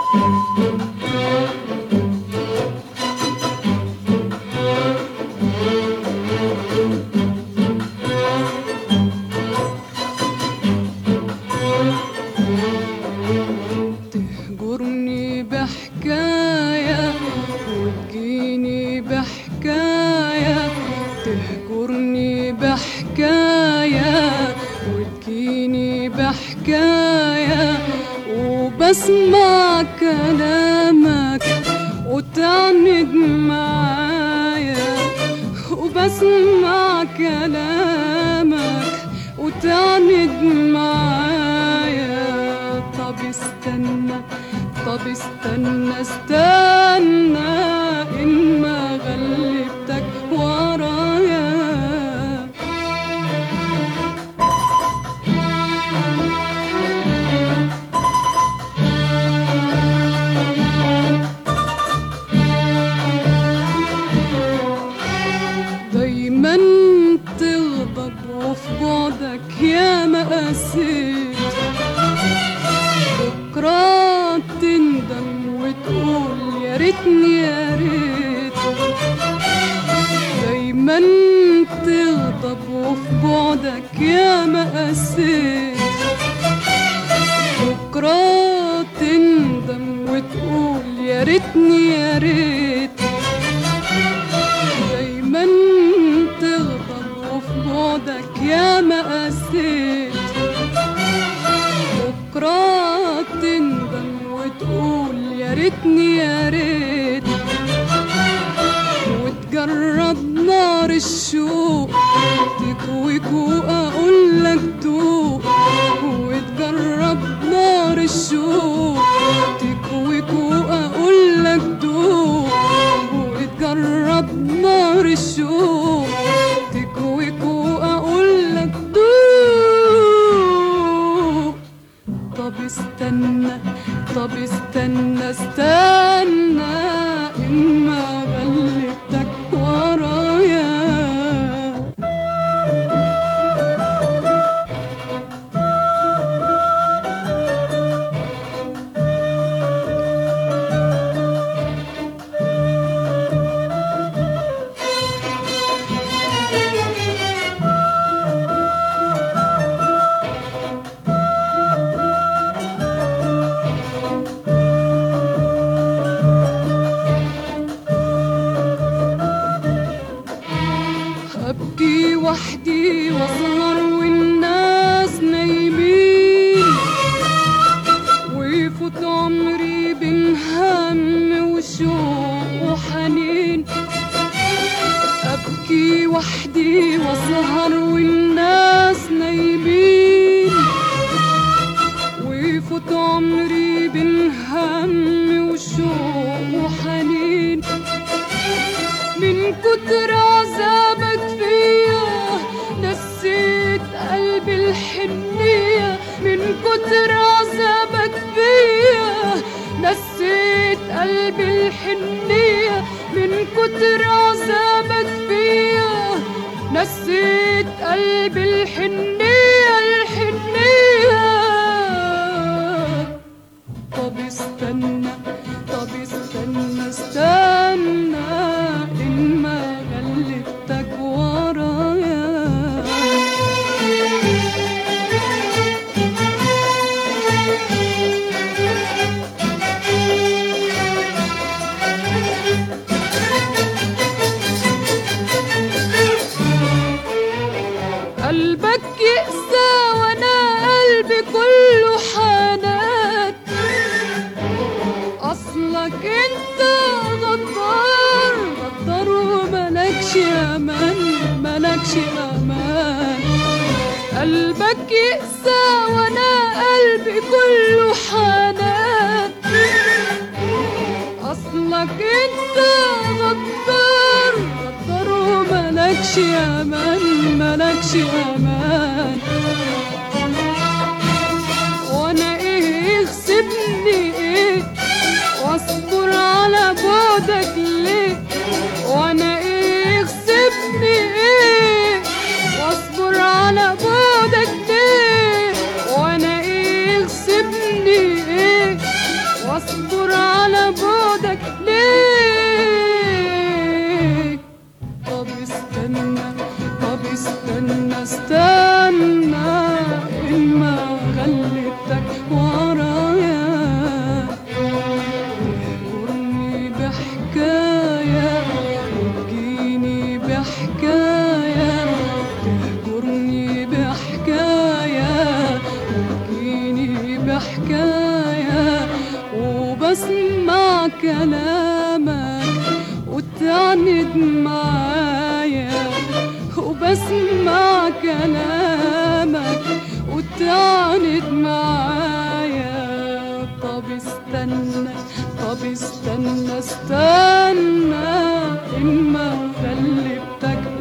تهجرني بحكاية وتجيني بحكاية تهجرني بحكاية وتجيني بحكاية وبسمع كلامك وتعند معايا وبسمع كلامك وتعند معايا طب استنى طب استنى استنى إن ما غلبتك ورايا دايما تغضب وفي بعدك يا ما قسيت بكرة تندم وتقول يا ريتني يا ريت دايما تغضب وفي بعدك يا ما قسيت بكرة تندم وتقول يا ريتني يا ريت دايما تغضب وفي بعدك يا ما قسيت بكرة تندم وتقول يا ريتني يا ريت وتجرب نار الشوق تكويك واقول لك دوق وتجرب نار الشوق تكويك واقول لك دوق وتجرب نار الشوق تكويك واقول لك دوق طب استنى طب استنى استنى إما غلبتك ورايا أبكي وحدي وأسهر والناس نايمين ويفوت عمري بين هم وشوق وحنين أبكي وحدي وأسهر والناس نايمين ويفوت عمري بين هم وشوق وحنين من كتر عذابك فيا نسيت قلبي الحنية من كتر عذابك فيا نسيت قلبي الحنية من كتر عذابك فيا نسيت قلبي الحنية الحنية طب استنى طب استنى استنى إن ما غلبتك ورايا قلبك يقسى وانا قلبي كله حنان اصلك انت غدار غدار وملكش امان ملكش امان قلبك يقسى وانا قلبي كله حنان اصلك انت غدار غدار وملكش امان ملكش امان وانا ايه يغصبني ايه واصبر على بعدك ليه وانا ايه يغصبني ايه واصبر على بعدك ليه وانا ايه يغصبني ايه واصبر على بعدك ليه طب استنى طب استنى استنى إما غلبتك ورايا تهجرني بحكاية وتجيني بحكاية تهجرني بحكاية وتجيني بحكاية وبسمع كلامك وتعند معايا وبسمع كلامك وتعند معايا طب استنى طب استنى استنى إما غلبتك